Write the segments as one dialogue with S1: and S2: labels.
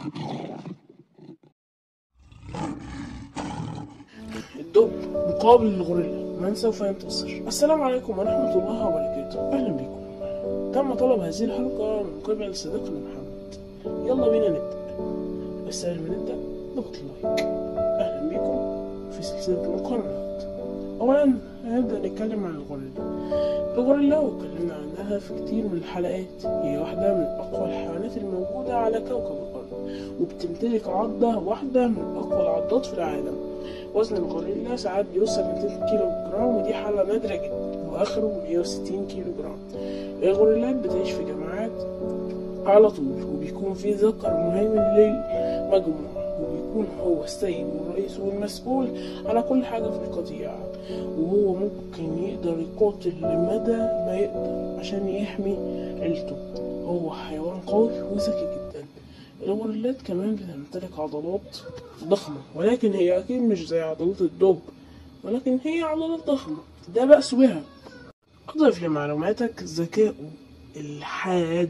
S1: الدب مقابل الغوريلا من سوف ينتصر السلام عليكم ورحمة الله وبركاته أهلا بكم تم طلب هذه الحلقة من قبل صديقنا محمد يلا بينا نبدأ بس قبل ما نبدأ ضغط اللايك أهلا بكم في سلسلة المقارنات أولا هنبدأ نتكلم عن الغوريلا الغوريلا واتكلمنا عنها في كتير من الحلقات هي واحدة من أقوى الحيوانات الموجودة على كوكب الأرض وبتمتلك عضة واحدة من أقوى العضات في العالم وزن الغوريلا ساعات بيوصل ل 200 كيلو جرام ودي حالة نادرة جدا وآخره 160 كيلو جرام الغوريلات بتعيش في جماعات على طول وبيكون في ذكر مهيمن للمجموعة وبيكون هو السيد والرئيس والمسؤول على كل حاجة في القطيع وهو ممكن يقدر يقاتل لمدى ما يقدر عشان يحمي عيلته هو حيوان قوي وذكي جدا الغوريلات كمان بتمتلك عضلات ضخمة ولكن هي أكيد مش زي عضلات الدب ولكن هي عضلات ضخمة ده بأس بها أضف لمعلوماتك ذكاؤه الحاد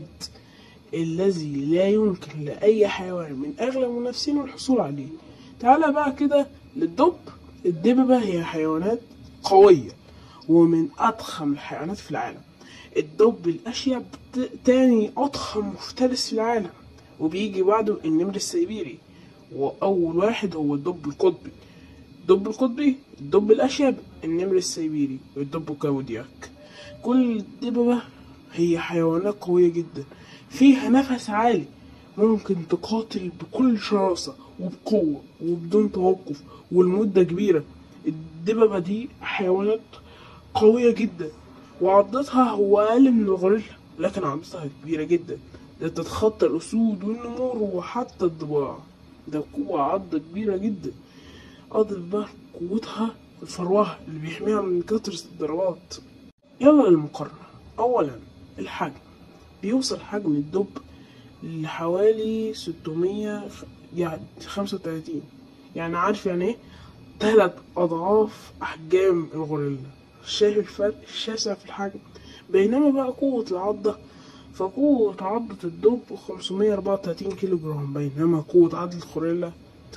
S1: الذي لا يمكن لأي حيوان من أغلى منافسينه الحصول عليه تعالى بقى كده للدب الدببة هي حيوانات قوية ومن أضخم الحيوانات في العالم الدب الأشيب ت- تاني أضخم مفترس في العالم وبيجي بعده النمر السيبيري وأول واحد هو الدب القطبي الدب القطبي الدب الأشيب النمر السيبيري والدب كاودياك كل الدببة هي حيوانات قوية جدا فيها نفس عالي ممكن تقاتل بكل شراسة وبقوة وبدون توقف والمدة كبيرة الدببة دي حيوانات قوية جدا وعضتها هو أقل من الغوريلا لكن عضتها كبيرة جدا ده تتخطى الأسود والنمور وحتى الضباع ده قوة عضة كبيرة جدا أضف بقى قوتها الفروها اللي بيحميها من كثرة الضربات يلا للمقارنة أولا الحجم بيوصل حجم الدب لحوالي 600 يعني 35 يعني عارف يعني ايه تلات أضعاف أحجام الغوريلا شايف الفرق الشاسع في الحجم بينما بقى قوة العضة فقوة عضة الدب 534 كيلو جرام بينما قوة عضة الغوريلا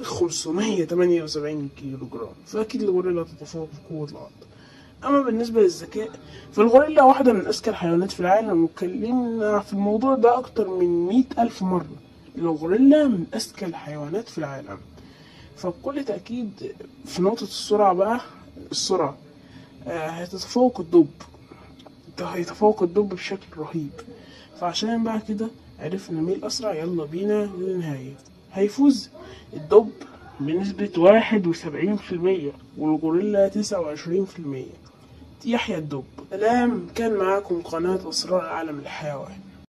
S1: 578 كيلو جرام فأكيد الغوريلا تتفوق في قوة العضة أما بالنسبة للذكاء فالغوريلا واحدة من أذكى الحيوانات في العالم واتكلمنا في الموضوع ده أكتر من مئة ألف مرة الغوريلا من أذكى الحيوانات في العالم فبكل تأكيد في نقطة السرعة بقى السرعة آه، هتتفوق الدب ده هيتفوق الدب بشكل رهيب فعشان بقى كده عرفنا مين الأسرع يلا بينا للنهاية هيفوز الدب بنسبة واحد وسبعين في المية والغوريلا تسعة وعشرين في المية يحيى الدب سلام كان معاكم قناة أسرار عالم الحيوان